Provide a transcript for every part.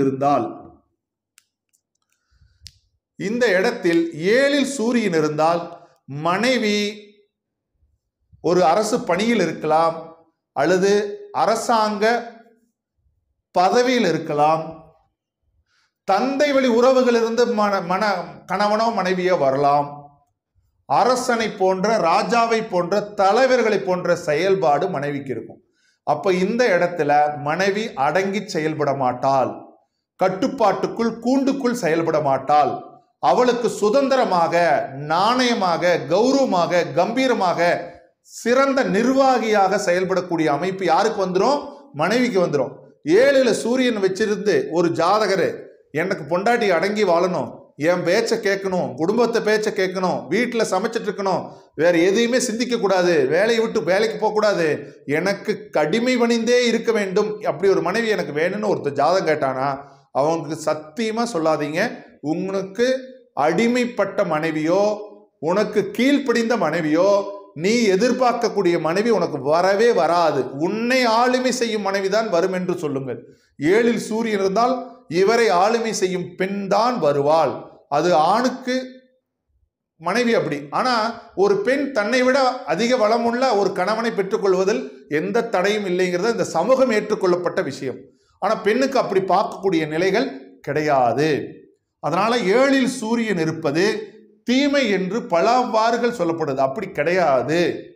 இருந்தால் இந்த இடத்தில் ஏழில் சூரியன் இருந்தால் மனைவி ஒரு அரசு பணியில் இருக்கலாம் அல்லது அரசாங்க பதவியில் இருக்கலாம் தந்தை வழி உறவுகளிலிருந்து மன மன கணவனோ மனைவியோ வரலாம் அரசனை போன்ற ராஜாவை போன்ற தலைவர்களை போன்ற செயல்பாடு மனைவிக்கு இருக்கும் அப்ப இந்த இடத்துல மனைவி அடங்கி செயல்பட மாட்டாள் கட்டுப்பாட்டுக்குள் கூண்டுக்குள் செயல்பட மாட்டாள் அவளுக்கு சுதந்திரமாக நாணயமாக கௌரவமாக கம்பீரமாக சிறந்த நிர்வாகியாக செயல்படக்கூடிய அமைப்பு யாருக்கு வந்துடும் மனைவிக்கு வந்துடும் ஏழுல சூரியன் வச்சிருந்து ஒரு ஜாதகரு எனக்கு பொண்டாட்டி அடங்கி வாழணும் என் பேச்சை கேட்கணும் குடும்பத்தை பேச்சை கேட்கணும் வீட்டில் சமைச்சிட்டு இருக்கணும் வேற எதையுமே சிந்திக்க கூடாது வேலையை விட்டு வேலைக்கு போகக்கூடாது எனக்கு கடிமை பணிந்தே இருக்க வேண்டும் அப்படி ஒரு மனைவி எனக்கு வேணும்னு ஒருத்தர் ஜாதகம் கேட்டானா அவங்களுக்கு சத்தியமா சொல்லாதீங்க உனக்கு அடிமைப்பட்ட மனைவியோ உனக்கு கீழ்ப்படிந்த மனைவியோ நீ எதிர்பார்க்கக்கூடிய மனைவி உனக்கு வரவே வராது உன்னை ஆளுமை செய்யும் மனைவிதான் வரும் என்று சொல்லுங்கள் ஏழில் சூரியன் இருந்தால் இவரை ஆளுமை செய்யும் பெண் தான் வருவாள் அது ஆணுக்கு மனைவி அப்படி ஆனா ஒரு பெண் தன்னை விட அதிக வளமுள்ள ஒரு கணவனை பெற்றுக்கொள்வதில் எந்த தடையும் இல்லைங்கிறது இந்த சமூகம் ஏற்றுக்கொள்ளப்பட்ட விஷயம் ஆனா பெண்ணுக்கு அப்படி பார்க்கக்கூடிய நிலைகள் கிடையாது அதனால ஏழில் சூரியன் இருப்பது தீமை என்று பலவாறுகள் சொல்லப்படுது அப்படி கிடையாது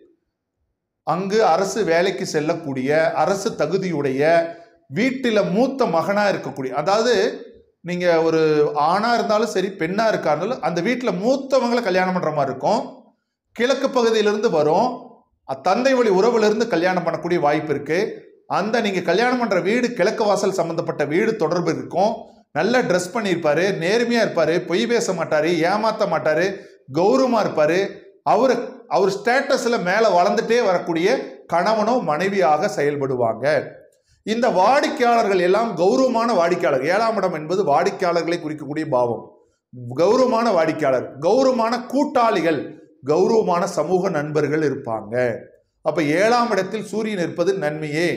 அங்கு அரசு வேலைக்கு செல்லக்கூடிய அரசு தகுதியுடைய வீட்டில் மூத்த மகனா இருக்கக்கூடிய அதாவது நீங்க ஒரு ஆணா இருந்தாலும் சரி பெண்ணா இருக்காருந்தாலும் அந்த வீட்டில் மூத்தவங்களை கல்யாணம் பண்ற மாதிரி இருக்கும் கிழக்கு பகுதியிலிருந்து வரும் அ- தந்தை வழி உறவுல இருந்து கல்யாணம் பண்ணக்கூடிய வாய்ப்பு இருக்கு அந்த நீங்க கல்யாணம் பண்ற வீடு கிழக்கு வாசல் சம்பந்தப்பட்ட வீடு தொடர்பு இருக்கும் நல்லா ட்ரெஸ் பண்ணியிருப்பாரு நேர்மையா இருப்பாரு பொய் பேச மாட்டாரு ஏமாத்த மாட்டாரு கௌரவமா இருப்பாரு அவர் அவர் ஸ்டேட்டஸ்ல மேல வளர்ந்துட்டே வரக்கூடிய கணவனோ மனைவியாக செயல்படுவாங்க இந்த வாடிக்கையாளர்கள் எல்லாம் கௌரவமான வாடிக்கையாளர் ஏழாம் இடம் என்பது வாடிக்கையாளர்களை குறிக்கக்கூடிய பாவம் கௌரவமான வாடிக்கையாளர் கௌரவமான கூட்டாளிகள் கௌரவமான சமூக நண்பர்கள் இருப்பாங்க அப்ப ஏழாம் இடத்தில் சூரியன் இருப்பது நன்மையே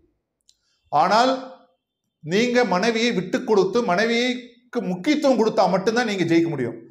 ஆனால் நீங்க மனைவியை விட்டு கொடுத்து மனைவிக்கு முக்கியத்துவம் கொடுத்தா மட்டும்தான் நீங்க ஜெயிக்க முடியும்